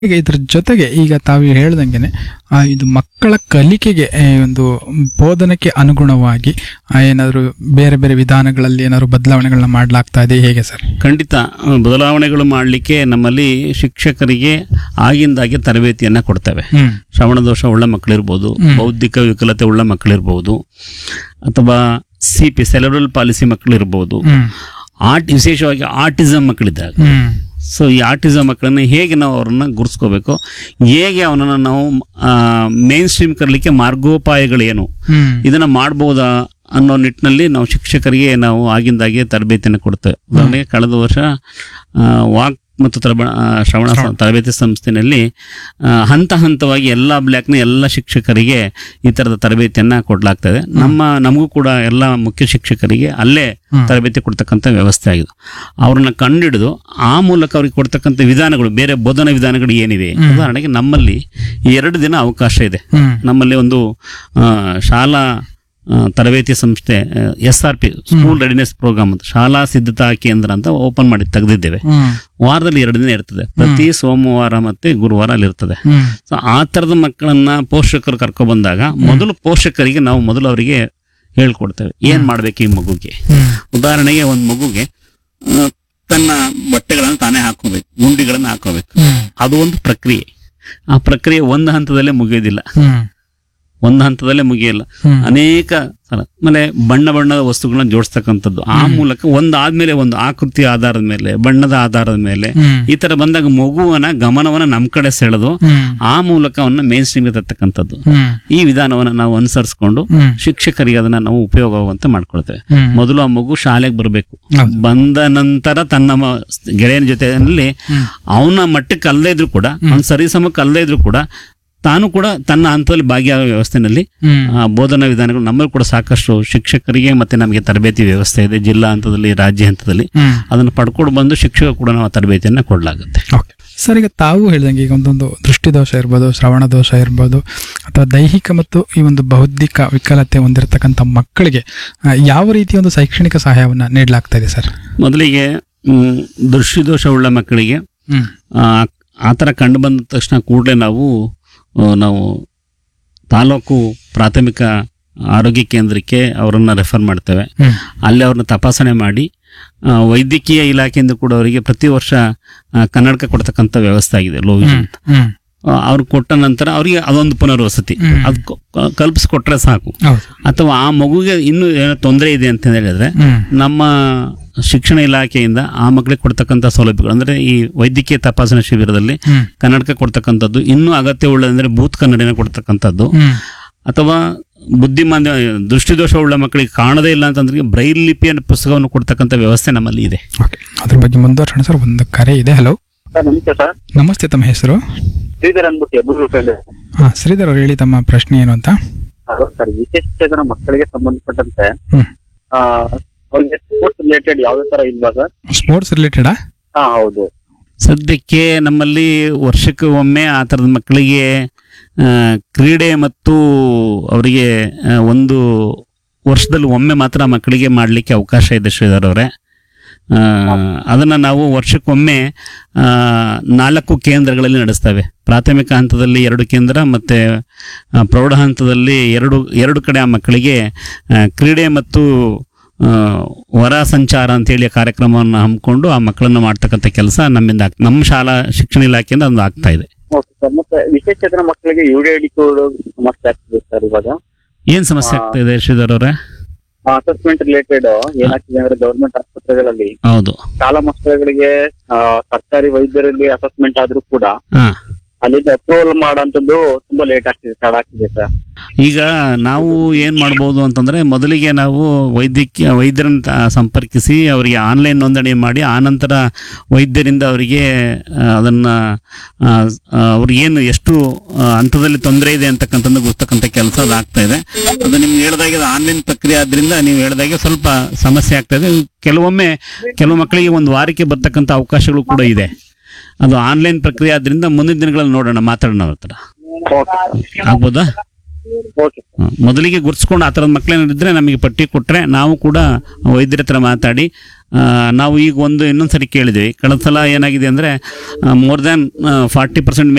ಈಗ ಇದ್ರ ಜೊತೆಗೆ ಈಗ ತಾವು ಹೇಳ್ದಂಗೆನೆ ಆ, ಇದು ಮಕ್ಕಳ ಕಲಿಕೆಗೆ ಆ, ಒಂದು ಬೋಧನಕ್ಕೆ ಅನುಗುಣವಾಗಿ ಆ, ಏನಾದ್ರು ಬೇರೆ ಬೇರೆ ವಿಧಾನಗಳಲ್ಲಿ ಏನಾದ್ರು ಬದಲಾವಣೆಗಳನ್ನ ಮಾಡ್ಲಾಗ್ತಾ ಇದೆ ಹೇಗೆ ಸರ್ ಖಂಡಿತ ಆ, ಬದಲಾವಣೆಗಳು ಮಾಡಲಿಕ್ಕೆ ನಮ್ಮಲ್ಲಿ ಶಿಕ್ಷಕರಿಗೆ ಆಗಿಂದಾಗೆ ತರಬೇತಿಯನ್ನು ಕೊಡ್ತೇವೆ ಹ್ಮ್ ಶ್ರವಣ ದೋಷ ಉಳ್ಳ ಮಕ್ಕಳಿರ್ಬೋದು ಬೌದ್ಧಿಕ ವಿಕಲತೆ ಉಳ್ಳ ಮಕ್ಕಳಿರ್ಬೋದು ಅಥವಾ ಸಿ ಪಿ ಸೆಲೆಬ್ರಲ್ ಪಾಲಿಸಿ ಮಕ್ಕಳಿರ್ಬೋದು ಹ್ಮ್ ಆರ್ಟ್ ವಿಶೇಷವಾಗಿ ಆಟಿಸಮ್ ಮಕ್ಕಳಿದ್ದಾಗ ಹ್ಮ್ ಸೊ ಈ ಆಟಿಸಮ್ ಮಕ್ಕಳನ್ನ ಹೇಗೆ ನಾವು ಅವ್ರನ್ನ ಗುರುತಿಸ್ಕೋಬೇಕು ಹೇಗೆ ಅವನನ್ನು ನಾವು ಮೇನ್ ಸ್ಟ್ರೀಮ್ ಕರಲಿಕ್ಕೆ ಮಾರ್ಗೋಪಾಯಗಳೇನು ಹ್ಮ್ ಇದನ್ನ ಮಾಡ್ಬೋದಾ ಅನ್ನೋ ನಿಟ್ಟಿನಲ್ಲಿ ನಾವು ಶಿಕ್ಷಕರಿಗೆ ನಾವು ಆಗಿಂದಾಗೆ ತರಬೇತಿಯನ್ನು ಕೊಡ್ತೇವೆ ಉದಾಹರಣೆಗೆ ಕಳೆದ ವರ್ಷ ಆ, ವಾಕ್ ಮತ್ತು ತ್ರಬ ಆ, ಶ್ರವಣ ಸ- ತರಬೇತಿ ಸಂಸ್ಥೆಯಲ್ಲಿ ಆ, ಹಂತ ಹಂತವಾಗಿ ಎಲ್ಲ ಬ್ಲ್ಯಾಕ್ನ ಎಲ್ಲ ಶಿಕ್ಷಕರಿಗೆ ಈ ಥರದ ತರಬೇತಿಯನ್ನು ಕೊಡಲಾಗ್ತದೆ ನಮ್ಮ ನಮಗೂ ಕೂಡ ಎಲ್ಲ ಮುಖ್ಯ ಶಿಕ್ಷಕರಿಗೆ ಅಲ್ಲೇ ಹ್ಮ್. ತರಬೇತಿ ಕೊಡ್ತಕ್ಕಂಥ ವ್ಯವಸ್ಥೆ ಆಗಿದೆ ಅವ್ರನ್ನ ಕಂಡಿಡಿದು ಆ ಮೂಲಕ ಅವ್ರಿಗೆ ಕೊಡ್ತಕ್ಕಂಥ ವಿಧಾನಗಳು ಬೇರೆ ಬೋಧನಾ ವಿಧಾನಗಳು ಏನಿವೆ ಉದಾಹರಣೆಗೆ ನಮ್ಮಲ್ಲಿ ಈ ಎರಡು ದಿನ ಅವಕಾಶ ಇದೆ ಹ್ಮ್ ನಮ್ಮಲ್ಲಿ ಒಂದು ಆ, ಶಾಲಾ ಆ, ತರಬೇತಿ ಸಂಸ್ಥೆ S R P school readiness programme ಅಂತ ಶಾಲಾ ಸಿದ್ಧತಾ ಕೇಂದ್ರ ಅಂತ ಓಪನ್ ಮಾಡಿ ತೆಗೆದಿದ್ದೇವೆ ಹ್ಮ್ ವಾರದಲ್ಲಿ ಎರಡು ದಿನ ಇರ್ತದೆ ಪ್ರತಿ ಸೋಮವಾರ ಮತ್ತೆ ಗುರುವಾರ ಅಲ್ಲಿ ಇರ್ತದೆ ಹ್ಮ್ ಸೊ ಆ ಥರದ ಮಕ್ಕಳನ್ನ ಪೋಷಕರು ಕರ್ಕೊ ಬಂದಾಗ ಮೊದಲು ಪೋಷಕರಿಗೆ ನಾವು ಮೊದಲು ಅವರಿಗೆ ಹೇಳ್ಕೊಡ್ತೇವೆ ಏನ್ ಮಾಡ್ಬೇಕು ಈ ಮಗುಗೆ ಹ್ಮ್ ಉದಾಹರಣೆಗೆ ಒಂದು ಮಗುಗೆ ಆ, ತನ್ನ ಬಟ್ಟೆಗಳನ್ನು ತಾನೇ ಹಾಕೋಬೇಕು ಗುಂಡಿಗಳನ್ನು ಹಾಕೋಬೇಕು ಹ್ಮ್ ಅದು ಒಂದು ಪ್ರಕ್ರಿಯೆ ಆ ಪ್ರಕ್ರಿಯೆ ಒಂದು ಹಂತದಲ್ಲೇ ಮುಗಿಯೋದಿಲ್ಲ ಹ್ಮ್ ಒಂದು ಹಂತದಲ್ಲೇ ಮುಗಿಯಲ್ಲ ಹ್ಮ್. ಅನೇಕ ಸಲ ಆಮೇಲೆ ಬಣ್ಣ ಬಣ್ಣದ ವಸ್ತುಗಳನ್ನ ಜೋಡಿಸ್ತಕ್ಕಂಥದ್ದು ಆ ಮೂಲಕ ಒಂದು ಆದ್ಮೇಲೆ ಒಂದು ಆಕೃತಿ ಆಧಾರದ ಮೇಲೆ ಬಣ್ಣದ ಆಧಾರದ ಮೇಲೆ ಹ್ಮ್ ಈ ತರ ಬಂದಾಗ ಮಗುವನ ಗಮನವನ್ನ ನಮ್ಮ ಕಡೆ ಸೆಳೆದು ಹ್ಮ್ ಆ ಮೂಲಕ ಅವನ್ನ ಮೇನ್ ಸ್ಟ್ರೀಮ್ಗೆ ತರ್ತಕ್ಕಂಥದ್ದು ಹ್ಮ್ ಈ ವಿಧಾನವನ್ನ ನಾವು ಅನುಸರಿಸ್ಕೊಂಡು ಹ್ಮ್ ಶಿಕ್ಷಕರಿಗೆ ಅದನ್ನ ನಾವು ಉಪಯೋಗವಂತೆ ಮಾಡ್ಕೊಳ್ತೇವೆ ಹ್ಮ್ ಮೊದಲು ಆ ಮಗು ಶಾಲೆಗೆ ಬರಬೇಕು ಹೌದು. ಬಂದ ನಂತರ ತನ್ನ ಮ- ಗೆಳೆಯನ ಜೊತೆಯಲ್ಲಿ ಅವನ ಮಟ್ಟಕ್ಕೆ ಅಲ್ಲದೇ ಇದ್ರು ಕೂಡ ಅವ್ನ ಸರಿಸಮಕ್ಕೆ ಅಲ್ಲದೇ ಇದ್ರು ಕೂಡ ತಾನು ಕೂಡ ತನ್ನ ಹಂತದಲ್ಲಿ ಭಾಗಿಯಾಗೋ ವ್ಯವಸ್ಥೆನಲ್ಲಿ ಹ್ಮ್ ಆ, ಬೋಧನಾ ವಿಧಾನಗಳು ನಮ್ಮಲ್ಲಿ ಕೂಡ ಸಾಕಷ್ಟು ಶಿಕ್ಷಕರಿಗೆ ಮತ್ತೆ ನಮಗೆ ತರಬೇತಿ ವ್ಯವಸ್ಥೆ ಇದೆ ಜಿಲ್ಲಾ ಹಂತದಲ್ಲಿ ರಾಜ್ಯ ಹಂತದಲ್ಲಿ ಹ್ಮ್ ಅದನ್ನು ಪಡ್ಕೊಂಡು ಬಂದು ಶಿಕ್ಷಕ ಕೂಡ ನಾವು ಆ ತರಬೇತಿಯನ್ನು ಕೊಡಲಾಗುತ್ತೆ ಓಕೆ ಸರ್ ಈಗ ತಾವು ಹೇಳ್ದಂಗೆ ಈಗ ಒಂದೊಂದು ದೃಷ್ಟಿದೋಷ ಇರ್ಬೋದು ಶ್ರವಣ ದೋಷ ಇರ್ಬೋದು ಅಥವಾ ದೈಹಿಕ ಮತ್ತು ಈ ಒಂದು ಬೌದ್ಧಿಕ ವಿಕಲತೆ ಹೊಂದಿರತಕ್ಕಂಥ ಮಕ್ಕಳಿಗೆ ಆ, ಯಾವ ರೀತಿಯ ಒಂದು ಶೈಕ್ಷಣಿಕ ಸಹಾಯವನ್ನು ನೀಡಲಾಗ್ತಾ ಇದೆ ಸರ್ ಮೊದಲಿಗೆ ಮ್, ದೃಷ್ಟಿದೋಷವುಳ್ಳ ಮಕ್ಕಳಿಗೆ ಹ್ಮ್ ಆ, ಆ ಥರ ಕಂಡು ಬಂದ ತಕ್ಷಣ ಕೂಡಲೇ ನಾವು ಆ, ನಾವು ತಾಲೂಕು ಪ್ರಾಥಮಿಕ ಆರೋಗ್ಯ ಕೇಂದ್ರಕ್ಕೆ ಅವರನ್ನು ರೆಫರ್ ಮಾಡ್ತೇವೆ ಹ್ಮ್ ಅಲ್ಲಿ ಅವ್ರನ್ನ ತಪಾಸಣೆ ಮಾಡಿ ಆ, ವೈದ್ಯಕೀಯ ಇಲಾಖೆಯಿಂದ ಕೂಡ ಅವರಿಗೆ ಪ್ರತಿ ವರ್ಷ ಆ, ಕನ್ನಡಕ ಕೊಡ್ತಕ್ಕಂಥ ವ್ಯವಸ್ಥೆ ಆಗಿದೆ ಲೋ ವಿಷನ್ ಅಂತ ಹ್ಮ್ ಆ, ಅವ್ರು ಕೊಟ್ಟ ನಂತರ ಅವರಿಗೆ ಅದೊಂದು ಪುನರ್ವಸತಿ ಹ್ಮ್. ಅದು ಕಲ್ಪಿಸ್ಕೊಟ್ರೆ ಸಾಕು ಹೌದು ಅಥವಾ ಆ ಮಗುಗೆ ಇನ್ನೂ ಏನೋ ತೊಂದರೆ ಇದೆ ಅಂತ ಹೇಳಿದ್ರೆ ಹ್ಮ್ ನಮ್ಮ ಶಿಕ್ಷಣ ಇಲಾಖೆಯಿಂದ ಆ ಮಕ್ಕಳಿಗೆ ಕೊಡ್ತಕ್ಕಂಥ ಸೌಲಭ್ಯಗಳು ಅಂದ್ರೆ ಈ ವೈದ್ಯಕೀಯ ತಪಾಸಣಾ ಶಿಬಿರದಲ್ಲಿ ಹ್ಮ್ ಕನ್ನಡಕ ಕೊಡ್ತಕ್ಕಂಥದ್ದು ಇನ್ನೂ ಅಗತ್ಯವುಳ್ಳದಂದ್ರೆ ಬೂತ್ ಕನ್ನಡಿನ ಕೊಡ್ತಕ್ಕಂಥದ್ದು ಹ್ಮ್ ಅಥವಾ ಬುದ್ಧಿಮಾಂದ್ಯ ದೃಷ್ಟಿದೋಷ ಉಳ್ಳ ಮಕ್ಕಳಿಗೆ ಕಾಣದೇ ಇಲ್ಲ ಅಂತಂದ್ರೆ ಬ್ರೈಲ್ ಲಿಪಿಯ ಪುಸ್ತಕವನ್ನು ಕೊಡ್ತಕ್ಕಂಥ ವ್ಯವಸ್ಥೆ ನಮ್ಮಲ್ಲಿ ಇದೆ ಓಕೆ ಅದ್ರ ಬಗ್ಗೆ ಮುಂದುವರ್ಸೋಣ ಸರ್ ಒಂದು ಕರೆ ಇದೆ ಹಲೋ ಸರ್ ನಮಸ್ತೆ ಸರ್ ನಮಸ್ತೆ ತಮ್ಮ ಹೆಸರು ಶ್ರೀಧರ್ ಅಂದ್ಬಿಟ್ಟು ಎಬ್ಬರು ಹಾ ಶ್ರೀಧರ್ ಅವ್ರು ಹೇಳಿ ತಮ್ಮ ಪ್ರಶ್ನೆ ಏನು ಅಂತ ಹಲೋ ಸರ್ ವಿಶೇಷ ಚೇತನ ಮಕ್ಕಳಿಗೆ ಸಂಬಂಧಪಟ್ಟಂತೆ ಹ್ಮ್ ಆ, ಅವ್ರಿಗೆ ಸ್ಪೋರ್ಟ್ಸ್ ರಿಲೇಟೆಡ್ ಯಾವ್ದೇ ತರ ಇಲ್ವಾ ಸರ್ ಸ್ಪೋರ್ಟ್ಸ್ ರಿಲೇಟೆಡಾ ಹಾ ಹೌದು ಸದ್ಯಕ್ಕೆ ನಮ್ಮಲ್ಲಿ ವರ್ಷಕ್ಕೆ ಒಮ್ಮೆ ಆ ಥರದ ಮಕ್ಕಳಿಗೆ ಆ, ಕ್ರೀಡೆ ಮತ್ತು ಅವರಿಗೆ ಆ, ಒಂದು ವರ್ಷದಲ್ಲಿ ಒಮ್ಮೆ ಮಾತ್ರ ಮಕ್ಕಳಿಗೆ ಮಾಡಲಿಕ್ಕೆ ಅವಕಾಶ ಇದೆ ಶ್ರೀಧರ್ ಅವರೇ ಅದನ್ನು ನಾವು ವರ್ಷಕ್ಕೊಮ್ಮೆ ಆ, ನಾಲ್ಕು ಕೇಂದ್ರಗಳಲ್ಲಿ ನಡೆಸ್ತೇವೆ ಪ್ರಾಥಮಿಕ ಹಂತದಲ್ಲಿ ಎರಡು ಕೇಂದ್ರ ಮತ್ತು ಆ, ಪ್ರೌಢ ಹಂತದಲ್ಲಿ ಎರಡು ಎರಡು ಕಡೆ ಆ ಮಕ್ಕಳಿಗೆ ಆ, ಕ್ರೀಡೆ ಮತ್ತು ಆ, ಹೊರ ಸಂಚಾರ ಅಂತೇಳಿ ಕಾರ್ಯಕ್ರಮವನ್ನು ಹಮ್ಮಿಕೊಂಡು ಆ ಮಕ್ಕಳನ್ನು ಮಾಡ್ತಕ್ಕಂಥ ಕೆಲಸ ನಮ್ಮಿಂದ ಆಗ್- ನಮ್ಮ ಶಾಲಾ ಶಿಕ್ಷಣ ಇಲಾಖೆಯಿಂದ ಒಂದು ಆಗ್ತಾ ಇದೆ ಓಕೆ ಸರ್ ಮತ್ತೆ ವಿಶೇಷ ಚೇತನ ಮಕ್ಕಳಿಗೆ U D I D code ಸಮಸ್ಯೆ ಆಗ್ತಿದೆ ಸರ್ ಇವಾಗ ಏನ್ ಸಮಸ್ಯೆ ಆಗ್ತಾ ಇದೆ ಶ್ರೀಧರ್ ಅವರೇ ಅಸೆಸ್ಮೆಂಟ್ ರಿಲೇಟೆಡ್ ಏನಾಗ್ತಿದೆ ಅಂದ್ರೆ ಗವರ್ಮೆಂಟ್ ಆಸ್ಪತ್ರೆಗಳಲ್ಲಿ ಹೌದು ಶಾಲಾ ಮಕ್ಕಳುಗಳಿಗೆ ಆ, ಸರ್ಕಾರಿ ವೈದ್ಯರಲ್ಲಿ ಅಸೆಸ್ಮೆಂಟ್ ಆದ್ರೂ ಕೂಡ ಹಾ ಅಲ್ಲಿಂದ ಅಪ್ರೂವಲ್ ಮಾಡೋಂಥದ್ದು ತುಂಬಾ ಲೇಟ್ ಆಗ್ತಿದೆ ತಡ ಆಗ್ತಿದೆ ಸರ್ ಈಗ ನಾವು ಏನ್ ಮಾಡ್ಬೋದು ಅಂತಂದ್ರೆ ಮೊದಲಿಗೆ ನಾವು ವೈದ್ಯಕೀಯ ವೈದ್ಯರನ್ನ ತ- ಸಂಪರ್ಕಿಸಿ ಅವರಿಗೆ ಆನ್ಲೈನ್ ನೋಂದಣಿ ಮಾಡಿ ಆನಂತರ ವೈದ್ಯರಿಂದ ಅವರಿಗೆ ಆ, ಅದನ್ನ ಆ, ಆ, ಅವ್ರಿಗೆ ಏನು ಎಷ್ಟು ಆ, ಹಂತದಲ್ಲಿ ತೊಂದರೆ ಇದೆ ಅಂತಕ್ಕಂಥದ್ದು ಗೊತ್ತಕ್ಕಂಥ ಕೆಲಸ ಅದಾಗ್ತಾ ಇದೆ ಅದು ನಿಮ್ಗೆ ಹೇಳ್ದಾಗೆ ಅದು ಆನ್ಲೈನ್ ಪ್ರಕ್ರಿಯೆ ಆದ್ರಿಂದ ನೀವು ಹೇಳ್ದಾಗೆ ಸ್ವಲ್ಪ ಸಮಸ್ಯೆ ಆಗ್ತಾ ಇದೆ ಕೆಲವೊಮ್ಮೆ ಕೆಲವು ಮಕ್ಕಳಿಗೆ ಒಂದು ವಾರಕ್ಕೆ ಬರ್ತಕ್ಕಂಥ ಅವಕಾಶಗಳು ಕೂಡ ಇದೆ ಅದು ಆನ್ಲೈನ್ ಪ್ರಕ್ರಿಯೆ ಆದ್ರಿಂದ ಮುಂದಿನ ದಿನಗಳಲ್ಲಿ ನೋಡೋಣ ಮಾತಾಡೋಣ ಅವ್ರ ಹತ್ರ ಓಕೆ ಆಗ್ಬೋದಾ ಓಕೆ ಹ, ಮೊದಲಿಗೆ ಗುರ್ಸ್ಕೊಂಡು ಆ ಥರದ ಮಕ್ಕಳೇನಿದ್ರೆ ನಮಗೆ ಪಟ್ಟಿ ಕೊಟ್ಟರೆ ನಾವು ಕೂಡ ವೈದ್ಯರ ಹತ್ರ ಮಾತಾಡಿ ಆ, ನಾವು ಈಗ ಒಂದು ಇನ್ನೊಂದು ಸರಿ ಕೇಳಿದ್ವಿ ಕಳೆದ ಸಲ ಏನಾಗಿದೆ ಅಂದರೆ ಮೋರ್ ದ್ಯಾನ್ ಫಾರ್ಟಿ ಪರ್ಸೆಂಟ್